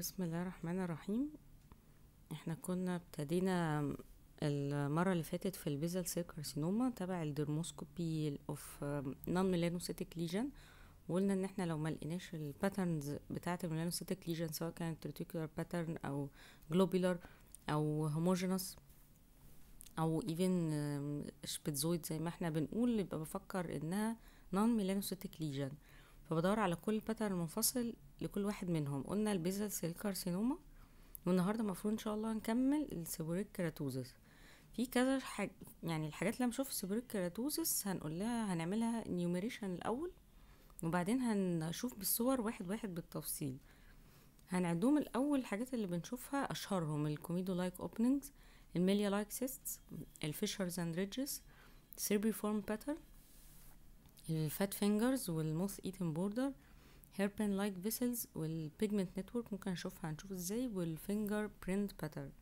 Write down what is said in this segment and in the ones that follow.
بسم الله الرحمن الرحيم احنا كنا ابتدينا المرة اللي فاتت في البيزل سيل كارسينوما تبع الدرموسكوبي اوف نون ميلانوسيتك ليجن وقلنا ان احنا لو ما لقيناش الباترنز بتاعه الميلانوسيتك ليجن سواء كانت ريتيكولار باترن او جلوبولار او هوموجينوس او ايفن شبيتزويد زي ما احنا بنقول يبقى بفكر انها نون ميلانوسيتك ليجن فبدور على كل باترن منفصل لكل واحد منهم قلنا البيزل سيل كارسينوما والنهارده المفروض ان شاء الله نكمل السيبوريك كيراتوزس في كذا حاجة يعني الحاجات اللي هنشوف السيبوريك كيراتوزس هنقول لها هنعملها نيوميريشن الاول وبعدين هنشوف بالصور واحد واحد بالتفصيل هنعدهم الاول الحاجات اللي بنشوفها اشهرهم الكوميدو لايك اوبننجز الميليا لايك سيستس الفيشرز اند ريدجز سيربيفورم باترن الفات فينجرز والموث ايتن بوردر هيربن لايك فيسلز والبيجمنت نتورك ممكن نشوفها هنشوف ازاي والفينجر برينت باترن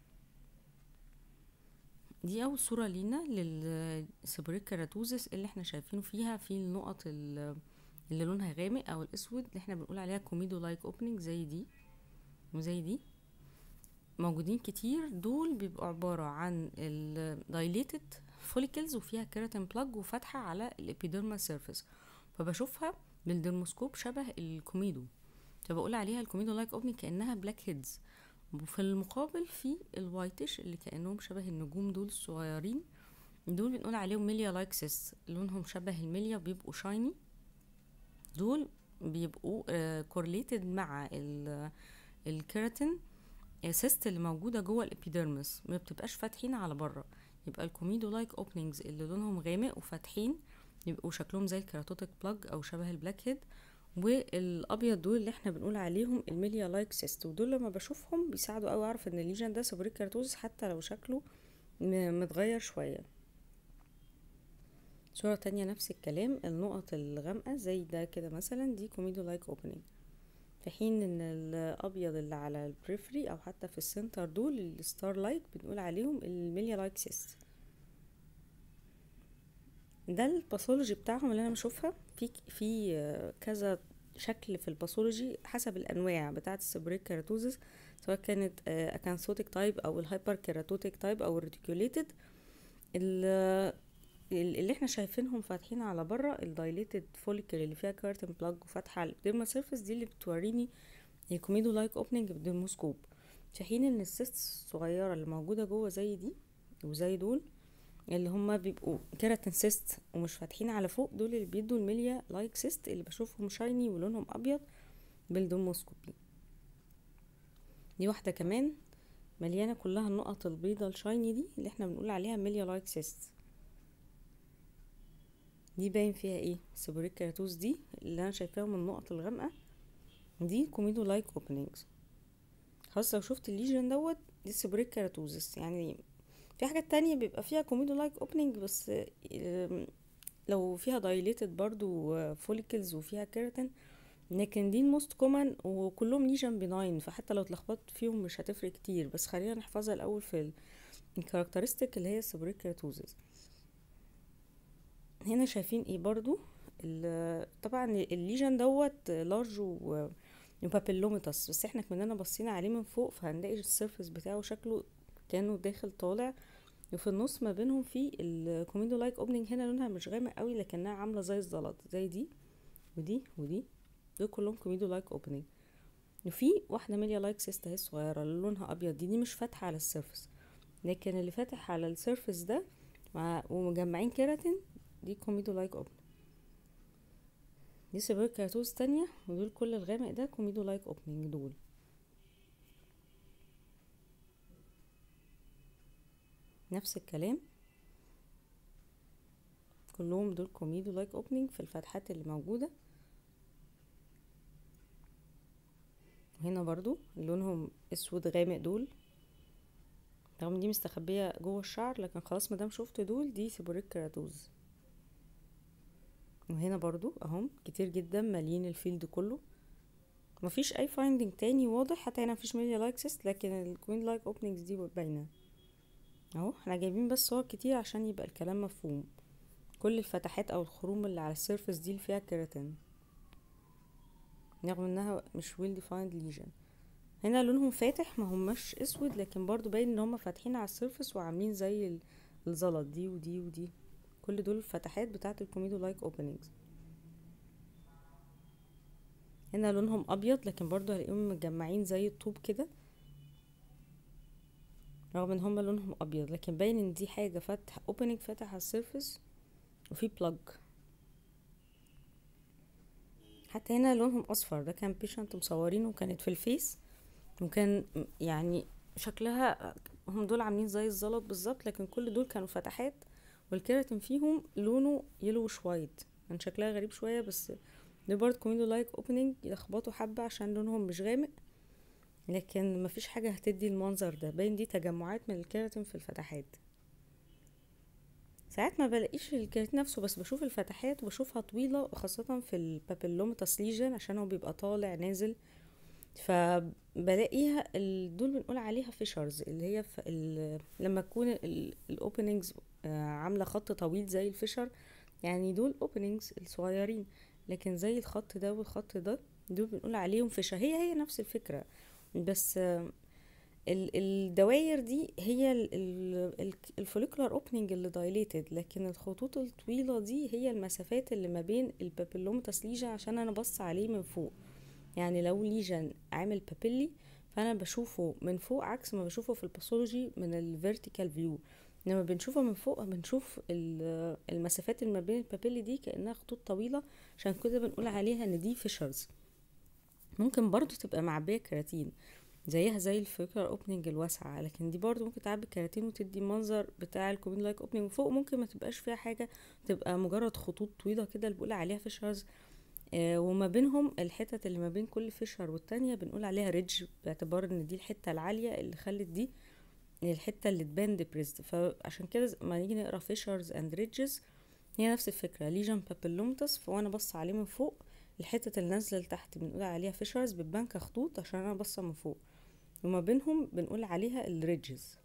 دي اول صوره لينا للسيبوريك كيراتوزس اللي احنا شايفينه فيها في النقط اللي لونها غامق او الاسود اللي احنا بنقول عليها كوميدو لايك اوبننج زي دي وزي دي موجودين كتير دول بيبقوا عبارة عن الدايليتد فوليكلز وفيها كيراتين بلاج وفاتحة على الابيديرمال سيرفيس فبشوفها بالدرموسكوب شبه الكوميدو فبقول عليها الكوميدو لايك اوبننج كأنها بلاك هيدز وفي المقابل في الوايتش اللي كأنهم شبه النجوم دول الصغيرين دول بنقول عليهم ميليا لايك سيس لونهم شبه الميليا بيبقوا شايني دول بيبقوا كورليتد مع الكيراتين سيست اللي موجودة جوه الابيديرمس ما بتبقاش فاتحين على بره يبقى الكوميدو لايك اوبننجز اللي لونهم غامق وفاتحين يبقوا شكلهم زي الكيراتوتيك بلاج او شبه البلاك هيد والابيض دول اللي احنا بنقول عليهم الميليا لايك سيست ودول لما بشوفهم بيساعدوا قوي اعرف ان الليجن ده سيبوريك كيراتوزس حتى لو شكله متغير شويه صورة تانية نفس الكلام النقط الغامقة زي ده كده مثلا دي كوميدو لايك اوبننج في حين ان الابيض اللي على البريفري او حتى في السنتر دول الستار لايك بنقول عليهم الميليا لايك سيست ده الباثولوجي بتاعهم اللي انا بشوفها في في كذا شكل في الباثولوجي حسب الانواع بتاعه السيبوريك كيراتوزس سواء كانت اكانثوتيك تايب او الهايبر كيراتوتيك تايب او الريتيكوليتد اللي احنا شايفينهم فاتحين على بره الدايليتد فوليكل اللي فيها كارتن بلاج وفاتحه على الديرما سيرفيس دي اللي بتوريني الكوميدو لايك اوبننج بالديرموسكوب في حين ان السيست الصغيره اللي موجوده جوه زي دي وزي دول اللي هما بيبقوا كيراتين سيست ومش فاتحين على فوق دول اللي بيدوا الميليا لايك سيست اللي بشوفهم شايني ولونهم ابيض بالديرموسكوبي دي واحده كمان مليانه كلها النقط البيضه الشايني دي اللي احنا بنقول عليها ميليا لايك سيست دي باين فيها ايه سيبوريك كيراتوز دي اللي انا شايفاها من النقط الغامقه دي كوميدو لايك اوبننجز خلاص لو شفت الليجن دوت دي سيبوريك كيراتوزس يعني في حاجات تانية بيبقى فيها كوميدو لايك اوبننج بس لو فيها دايليتد برضو فوليكلز وفيها كيراتين لكن دي الموست كومن وكلهم ليجن بناين فحتى لو اتلخبطت فيهم مش هتفرق كتير بس خلينا نحفظها الاول في الكاركترستيك اللي هي السيبوريك كيراتوزس هنا شايفين ايه برضو طبعا الليجن دوت لارج وبابيلوميتاس بس احنا كمننا بصينا عليه من فوق فهنلاقي السيرفس بتاعه شكله كانه داخل طالع وفي النص ما بينهم في الكوميدو لايك اوبننج هنا لونها مش غامق قوي لكنها عامله زي الزلط زي دي ودي ودي دول كلهم كوميدو لايك اوبننج وفي واحده ميليا لايك سيست اهي صغيره اللي لونها ابيض دي دي مش فاتحه على السيرفس لكن اللي فاتح على السيرفس ده مع ومجمعين كيراتين دي كوميدو لايك اوبن دي سيبوريك كيراتوز تانية ودول كل الغامق ده كوميدو لايك اوبننج دول نفس الكلام كلهم دول كوميدو لايك اوبننج في الفتحات اللي موجودة هنا برضو لونهم اسود غامق دول رغم دي مستخبية جوه الشعر لكن خلاص مادام شفت دول دي سيبوريك كيراتوز وهنا برضو اهم كتير جدا مالين الفيلد كله مفيش اي فايندنج تاني واضح حتى هنا مفيش ميديا لايك سيست لكن الكوين لايك اوبننجز دي باينه اهو احنا جايبين بس صور كتير عشان يبقى الكلام مفهوم كل الفتحات او الخروم اللي على السيرفس دي اللي فيها كيراتين رغم انها مش ويل ديفايند ليجن هنا لونهم فاتح ما هماش اسود لكن برضو باين ان هما فاتحين على السيرفس وعاملين زي ال- الزلط دي ودي ودي كل دول الفتحات بتاعه الكوميدو لايك اوبننجز هنا لونهم ابيض لكن برضو هلاقيهم متجمعين زي الطوب كده رغم ان هما لونهم ابيض لكن باين ان دي حاجه فاتح اوبننج فاتح على السيرفس وفي بلاج حتى هنا لونهم اصفر ده كان بيشنت مصورينه وكانت في الفيس وكان م- يعني شكلها هم دول عاملين زي الزلط بالظبط لكن كل دول كانوا فتحات والكيراتين فيهم لونه يلوش وايت كان شكلها غريب شويه بس دي برضه كوميدو لايك اوبننج يلخبطوا حبه عشان لونهم مش غامق لكن مفيش حاجه هتدي المنظر ده باين دي تجمعات من الكيراتين في الفتحات ساعات ما بلاقيش الكيراتين نفسه بس بشوف الفتحات وبشوفها طويله خاصه في البابيلوماتاس ليجن عشان هو بيبقى طالع نازل فبلاقيها ال- دول بنقول عليها فيشرز اللي هي في ال- لما تكون الاوبننجز عامله خط طويل زي الفيشر يعني دول اوبننجز الصغيرين لكن زي الخط ده والخط ده دول بنقول عليهم فيشر هي هي نفس الفكره بس آه، ال- الدواير دي هي الفوليكولار اوبننج اللي دايليتد لكن الخطوط الطويله دي هي المسافات اللي ما بين البابيلوماتاس ليجن عشان انا بص عليه من فوق يعني لو ليجن عامل بابيلي فانا بشوفه من فوق عكس ما بشوفه في الباثولوجي من الفيرتيكال فيو لما بنشوفه من فوق بنشوف ال- المسافات اللي ما بين البابيلي دي كانها خطوط طويله عشان كده بنقول عليها ان دي فيشرز ممكن برضو تبقى معبيه كراتين زيها زي الفيكر اوبننج الواسعه لكن دي برضو ممكن تعبي كراتين وتدي منظر بتاع الكومين لايك اوبننج وفوق ممكن ما تبقاش فيها حاجه تبقى مجرد خطوط طويله كده اللي بنقول عليها فيشرز آه، وما بينهم الحتت اللي ما بين كل فيشر والتانية بنقول عليها ريدج باعتبار ان دي الحتة العالية اللي خلت دي الحتة اللي تبان ديبريسد فعشان كده ز- ما نيجي نقرا فيشرز اند ريدجز هي نفس الفكرة ليجن بابيلومتس فوانا بص عليه من فوق الحتة اللي نازلة لتحت بنقول عليها فيشرز بتبان كخطوط عشان انا باصة من فوق وما بينهم بنقول عليها الريدجز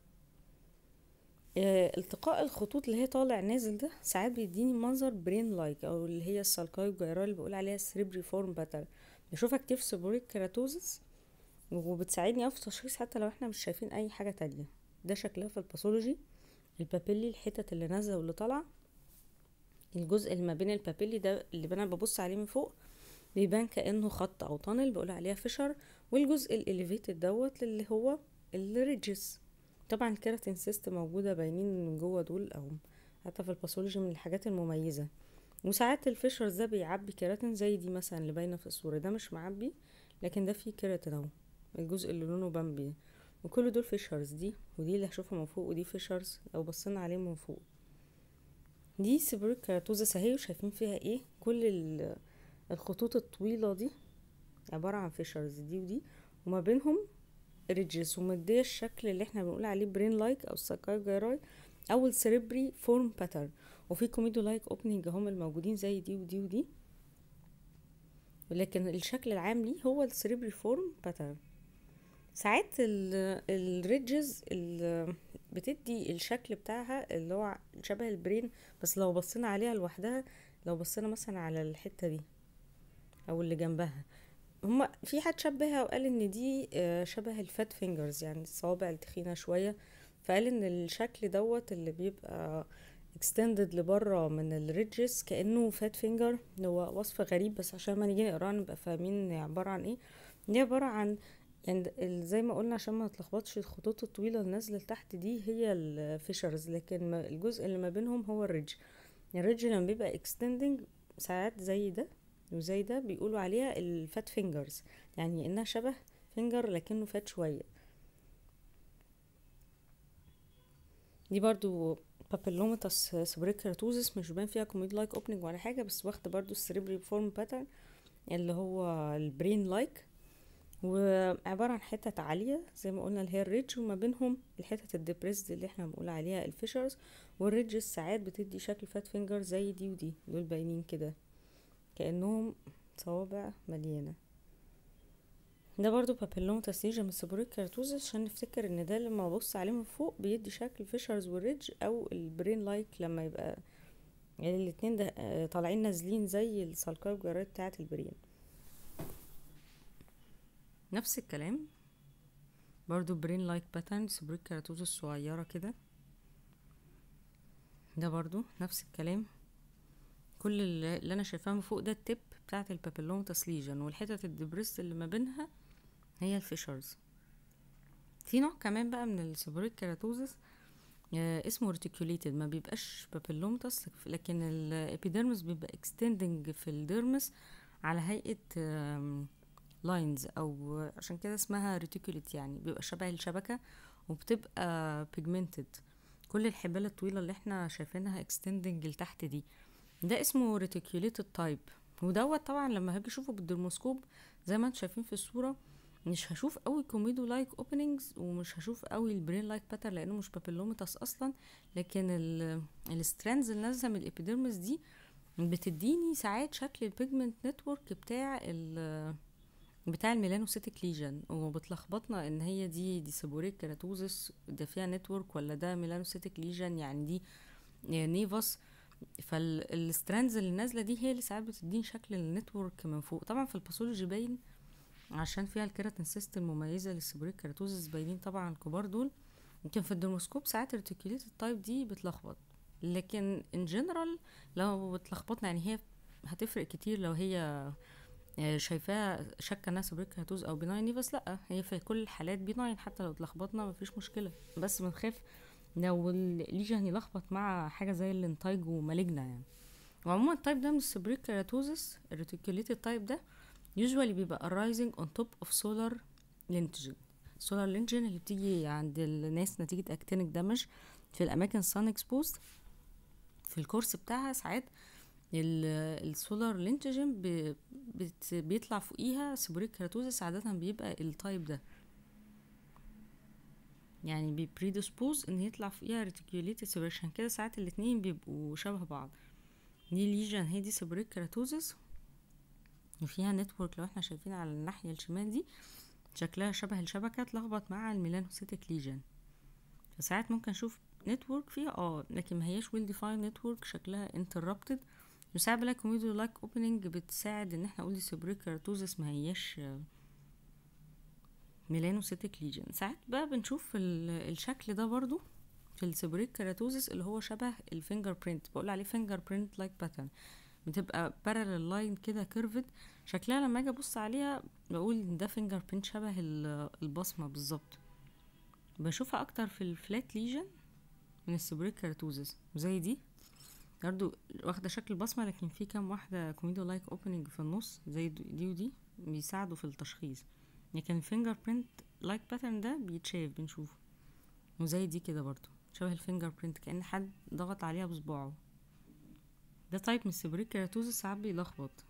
آه، التقاء الخطوط اللي هي طالع نازل ده ساعات بيديني منظر برين لايك او اللي هي السالكاي الجيرال اللي بقول عليها سريبري فورم باتر بشوفها كتير في سيبوريك كيراتوزس وبتساعدني اوي في التشخيص حتى لو احنا مش شايفين اي حاجه تانية ده شكلها في الباثولوجي البابيلي الحتت اللي نازله واللي طالعه الجزء اللي ما بين البابيلي ده اللي انا ببص عليه من فوق بيبان كانه خط او تانل بقول عليها فيشر والجزء الاليفيتد دوت اللي هو الريدجز طبعا الكيراتين سيست موجوده باينين من جوه دول او حتى في الباثولوجي من الحاجات المميزه وساعات الفيشرز ده بيعبي كيراتين زي دي مثلا اللي باينه في الصوره ده مش معبي لكن ده فيه كيراتين اهو الجزء اللي لونه بامبي وكل دول فيشرز دي ودي اللي هشوفها من فوق ودي فيشرز لو بصينا عليه من فوق دي سيبوريك كيراتوزس اهي وشايفين فيها ايه كل ال- الخطوط الطويله دي عباره عن فيشرز دي ودي وما بينهم ريدجز ومديه الشكل اللي احنا بنقول عليه برين لايك او ساكاي جايراي او السريبري فورم باترن وفي كوميدو لايك اوبننج هم الموجودين زي دي ودي ودي ولكن الشكل العام ليه هو السريبري فورم باترن ساعات الريدجز بتدي الشكل بتاعها اللي هو شبه البرين بس لو بصينا عليها لوحدها لو بصينا مثلا على الحتة دي او اللي جنبها هما في حد شبهها وقال ان دي آه، شبه الفات فينجرز يعني الصوابع التخينة شوية فقال ان الشكل دوت اللي بيبقى extended لبره من الريدجز كأنه فات فينجر هو وصف غريب بس عشان ما نيجي نقراه نبقى فاهمين هي عبارة عن ايه دي عبارة عن يعني ال- زي ما قلنا عشان ما نتلخبطش الخطوط الطويلة اللي نازلة لتحت دي هي الفيشرز لكن ما- الجزء اللي ما بينهم هو الريدج الريدج لما بيبقى extending ساعات زي ده وزي ده بيقولوا عليها الفات فينجرز يعني انها شبه فينجر لكنه فات شوية دي برضو بابيلوماتاس سبريكراتوزس مش باين فيها كوميد لايك اوبننج ولا حاجة بس واخدة برضو السريبري فورم باترن اللي هو البرين لايك وعبارة عن حتت عالية زي ما قلنا اللي هي الريدج وما بينهم الحتت الديبريسد اللي احنا بنقول عليها الفيشرز والريدج ساعات بتدي شكل فات فينجر زي دي ودي دول باينين كده كأنهم صوابع مليانة ده برضو بابيلوماتاس ليجن من سيبوريك كيراتوزس عشان نفتكر ان ده لما ابص عليه من فوق بيدي شكل فيشرز والريدج او البرين لايك لما يبقى يعني الاتنين ده آه، طالعين نازلين زي السالكاي الجرايد بتاعة البرين نفس الكلام برضو برين لايك باترن سبريك كيراتوزس صغيرة كده ده برضو نفس الكلام كل اللي اللي انا شايفاه من فوق ده التip بتاعت البابيلومتاس ليجن والحتت الدبريس اللي ما بينها هي الفيشرز في نوع كمان بقى من السبريك كيراتوزس آه اسمه ريتيكوليتد ما بيبقاش بابيلومتاس لكن الابيديرمس بيبقى اكستندنج في الديرمس على هيئة لاينز او عشان كده اسمها ريتيكوليت يعني بيبقى شبه الشبكة وبتبقى بيجمنتد كل الحبال الطويلة اللي احنا شايفينها اكستندنج لتحت دي ده اسمه ريتيكوليتد تايب ودوت طبعا لما هاجي اشوفه بالدرموسكوب زي ما انتم شايفين في الصورة مش هشوف قوي كوميدو لايك اوبننجز ومش هشوف قوي البرين لايك باتر لانه مش بابيلوميتاس اصلا لكن الستراندز اللي نازله من الابيديرمس دي بتديني ساعات شكل البيجمنت نتورك بتاع ال بتاع الميلانوسيتك ليجن وبتلخبطنا ان هي دي دي سيبوريك كيراتوزس ده فيها نتورك ولا ده ميلانوسيتك ليجن يعني دي نيفاس فالستراندز اللي نازله دي هي اللي ساعات بتديني شكل النتورك من فوق طبعا في الباثولوجي باين عشان فيها الكيراتين سيست المميزه للسيبوريك كيراتوزس باينين طبعا الكبار دول يمكن في الدرموسكوب ساعات الريتيكوليت التايب دي بتلخبط لكن ان جنرال لو اتلخبطنا يعني هي هتفرق كتير لو هي شايفاها شاكه انها سيبوريك كيراتوز او بيناين بس لا هي في كل الحالات بيناين حتى لو اتلخبطنا مفيش مشكله بس بنخاف لو الليجن يلخبط مع حاجه زي الانتايج ومالجنا يعني وعموما التايب ده من السيبوريك كيراتوزس الريتيكوليتد تايب ده usually بيبقى arising on top of solar linching solar linching اللي بتيجي عند الناس نتيجة actinic damage في الأماكن sun exposed في الكورس بتاعها ساعات السولار لينتجن بيطلع فوقيها سيبوريك كيراتوزس عادة بيبقى التايب ده يعني بي predisposed ان يطلع فوقيها ريتيكوليتد سيبريشن كده ساعات الاتنين بيبقوا شبه بعض دي ليجن هي دي سيبوريك كيراتوزس وفيها نتورك لو احنا شايفين على الناحية الشمال دي شكلها شبه الشبكة اتلخبط مع الميلانوسيتك ليجن فساعات ممكن اشوف نتورك فيها اه لكن ما هياش ويل ديفاين نتورك شكلها interrupted وساعات بلاقي كوميدو لايك اوبننج بتساعد ان احنا نقول دي سيبريك كيراتوزس ما هياش ميلانوسيتك ليجن ساعات بقى بنشوف الشكل ده برضو في السيبريك كيراتوزس اللي هو شبه الفينجر برينت بقول عليه فينجر برينت لايك باترن بتبقى بارلل لاين كده كيرفد شكلها لما اجي ابص عليها بقول ان ده فينجر برينت شبه البصمه بالظبط بشوفها اكتر في الفلات ليجن من السيبريك كيراتوزس زي دي برضو واخده شكل بصمه لكن في كام واحده كوميدو لايك اوبننج في النص زي دي ودي بيساعدوا في التشخيص لكن الفينجر برينت لايك باترن ده بيتشاف بنشوفه وزي دي كده برضو شبه الفينجر برينت كأن حد ضغط عليها بصباعه ده تايب من السيبريك كيراتوزس ساعات بيلخبط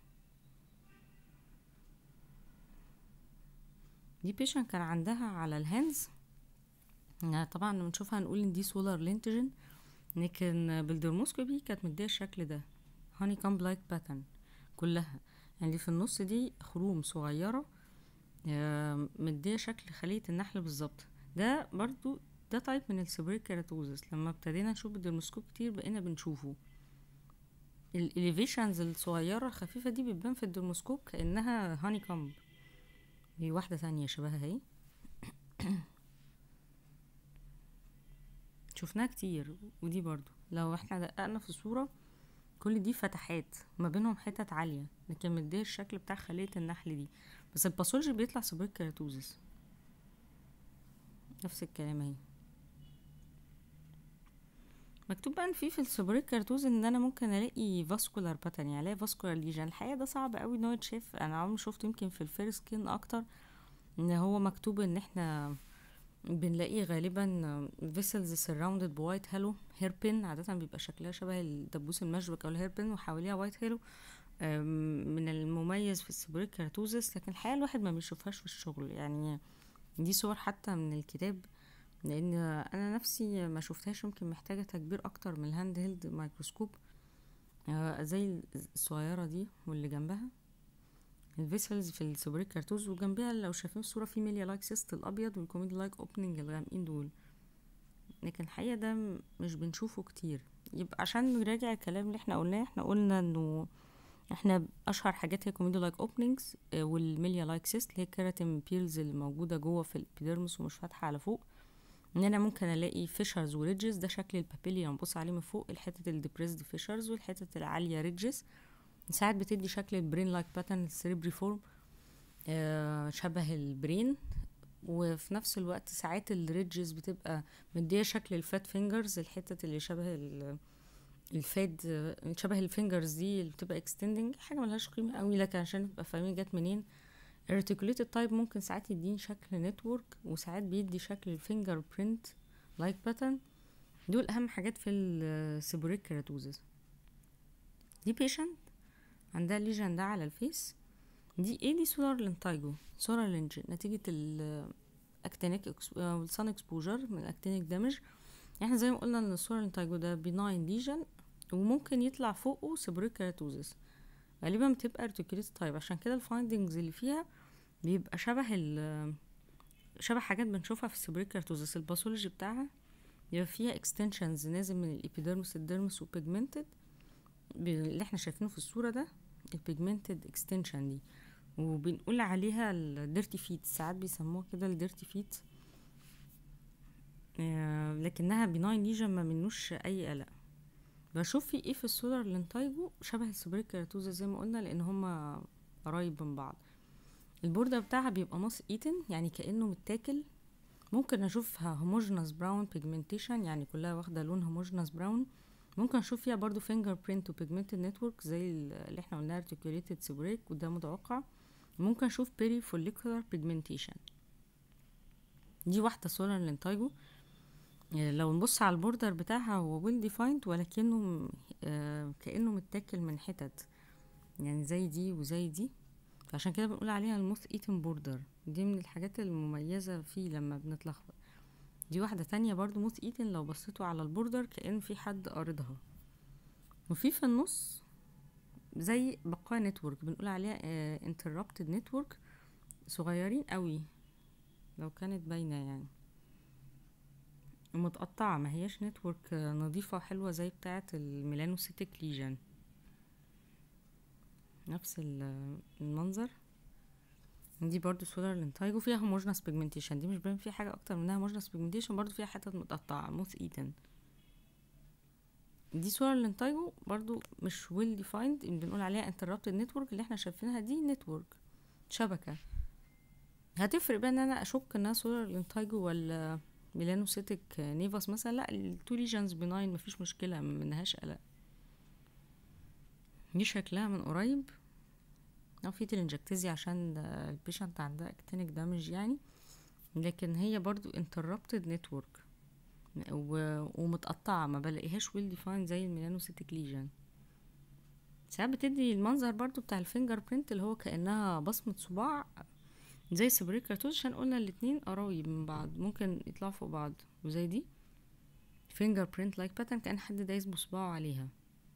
دي بيشن كان عندها على الهاندز يعني طبعا لما نشوفها هنقول ان دي سولار لينتجن لكن بالدرموسكوبي كانت مديه الشكل ده هاني كامب لايك باترن كلها يعني اللي في النص دي خروم صغيره مديه شكل خليه النحل بالظبط ده برضو ده تايب من السيبريك كيراتوزس لما ابتدينا نشوف بالدرموسكوب كتير بقينا بنشوفه الاليفيشنز الصغيره الخفيفه دي بتبان في الدرموسكوب كانها هاني كامب دي واحده تانية شبهها اهي شفناها كتير ودي برضو لو احنا دققنا في الصورة كل دي فتحات ما بينهم حتت عالية لكن مديه الشكل بتاع خلية النحل دي بس الباثولوجي بيطلع سيبريك كيراتوزس نفس الكلام اهي مكتوب بقى في في السيبريك كيراتوز ان انا ممكن الاقي فاسكولار باترن يعني الاقي فاسكولار ليجن الحقيقه ده صعب قوي ان هو يتشاف انا عمري شفته يمكن في الفير سكين اكتر ان هو مكتوب ان احنا بنلاقيه غالبا vessels surrounded بوايت هالو هيربين عادة بيبقى شكلها شبه الدبوس المشبك او الهيربين وحواليها وايت هالو من المميز في السيبريك كيراتوزس لكن الحقيقة الواحد ما بيشوفهاش في الشغل يعني دي صور حتى من الكتاب لان انا نفسي ما شفتهاش يمكن محتاجة تكبير اكتر من الهاند هيلد مايكروسكوب زي الصغيرة دي واللي جنبها الفيسلز في السيبريك كارتوز وجنبها لو شايفين الصورة في ميليا لايك سيست الأبيض والكوميدي لايك اوبننج الغامقين دول لكن الحقيقة ده مش بنشوفه كتير يبقى عشان نراجع الكلام اللي احنا قلناه احنا قلنا انه احنا اشهر حاجات هي كوميدو لايك اوبننجز والميليا لايك سيست اللي هي كيراتين بيلز اللي موجوده جوه في الابيديرمس ومش فاتحه على فوق ان انا ممكن الاقي فيشرز وريدجز ده شكل البابيليا لما ابص عليه من فوق الحتة الديبريسد فيشرز والحتة العالية ريدجز ساعات بتدي شكل البرين لايك باترن السريبري فورم آه شبه البرين وفي نفس الوقت ساعات الريدجز بتبقى مديه شكل الفات فينجرز الحتة اللي شبه الفاد شبه الفينجرز دي اللي بتبقى اكستندنج حاجه ملهاش قيمه قوي لكن عشان نبقى فاهمين جت منين الريتيكوليتد تايب ممكن ساعات يديني شكل نتورك وساعات بيدي شكل الفينجر برينت لايك باترن دول اهم حاجات في السيبوريك كيراتوزس دي بيشنت عندها ليجن ده على الفيس دي ايه دي سولار لينتايجو سولار لينج نتيجة الاكتينيك السان اكسبوجر من الاكتينيك دامج احنا زي ما قلنا ان السولار لينتايجو ده بيناين ليجن وممكن يطلع فوقه سيبوريك كيراتوزس غالبا بتبقى ارتكوليت تايب عشان كده الفايندنجز اللي فيها بيبقى شبه ال شبه حاجات بنشوفها في السيبوريك كيراتوزس الباثولوجي بتاعها بيبقى فيها اكستنشنز نازل من الابيديرمس الديرمس وبيجمنتد اللي احنا شايفينه في الصوره ده البيجمنتد اكستنشن دي وبنقول عليها الديرتي فيت ساعات بيسموها كده الديرتي فيت آه لكنها بناين ليجن ما منوش اي قلق بشوف في ايه في السولار لينتايجو شبه السوبريك كيراتوزا زي ما قلنا لان هما قرايب من بعض البوردة بتاعها بيبقى ماس ايتن يعني كأنه متاكل ممكن اشوفها هوموجينوس براون بيجمنتيشن يعني كلها واخده لون هوموجينوس براون ممكن اشوف فيها برضو فينجر برينت وبيجمنتد نتورك زي اللي احنا قلناها ارتكوليتد سيبوريك وده متوقع ممكن اشوف بيري فوليكولار بيجمنتيشن دي واحده سولار لينتايجو لو نبص على البوردر بتاعها هو ويل ديفايند ولكنه آه كانه متاكل من حتت يعني زي دي وزي دي فعشان كده بنقول عليها الموث ايتن بوردر دي من الحاجات المميزة فيه لما بنتلخبط دي واحدة تانية برضو موث ايتن لو بصيتوا على البوردر كأن في حد قارضها وفي في النص زي بقايا نتورك بنقول عليها اه interrupted نتورك صغيرين قوي لو كانت باينة يعني متقطعة ما هياش نتورك نظيفة وحلوة زي بتاعة الميلانوسيتك ليجن نفس المنظر دي برضو سولار لينتايجو فيها هوموجنس بيجمنتيشن دي مش باين فيها حاجة اكتر منها هوموجنس بيجمنتيشن برضو فيها حتت متقطعة موث ايتن دي سولار لينتايجو برضو مش ويل ديفايند بنقول عليها انتربتد نتورك اللي احنا شايفينها دي نتورك شبكة هتفرق بقى ان انا اشك انها سولار لينتايجو ولا ميلانوسيتك نيفاس مثلا لا التو ليجنز بناين مفيش مشكلة منهاش قلق دي شكلها من قريب او في تلنجكتيزي عشان البيشنت عندها اكتينيك دامج يعني لكن هي برضو انتربتد نتورك ومتقطعة ما بلاقيهاش ويل ديفاين زي الميلانوسيتك ليجن ساعات بتدي المنظر برضو بتاع الفينجر برينت اللي هو كأنها بصمة صباع زي سبريك كارتوز عشان قلنا الاتنين قرايب من بعض ممكن يطلعوا فوق بعض وزي دي فينجر برينت لايك باترن كأن حد دايس بصباعه عليها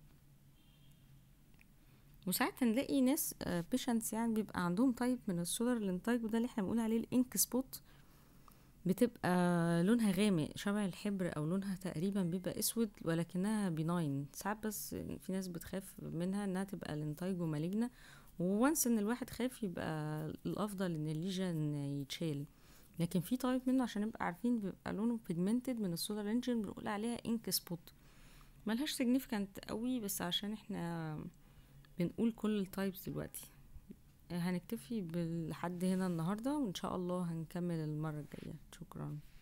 وساعات نلاقي ناس بيشنتس يعني بيبقى عندهم تايب من السولار لينتايب وده اللي احنا بنقول عليه الانك سبوت بتبقى لونها غامق شبه الحبر او لونها تقريبا بيبقى اسود ولكنها بناين ساعات بس في ناس بتخاف منها انها تبقى لينتايجو مالجنة وونس ان الواحد خاف يبقى الافضل ان الليجن يتشال لكن في تايب منه عشان نبقى عارفين بيبقى لونه بيجمنتد من السولار انجن بنقول عليها انك سبوت ملهاش سيجنيفيكانت قوي بس عشان احنا بنقول كل التايبس دلوقتي هنكتفي بالحد هنا النهارده وان شاء الله هنكمل المره الجايه شكرا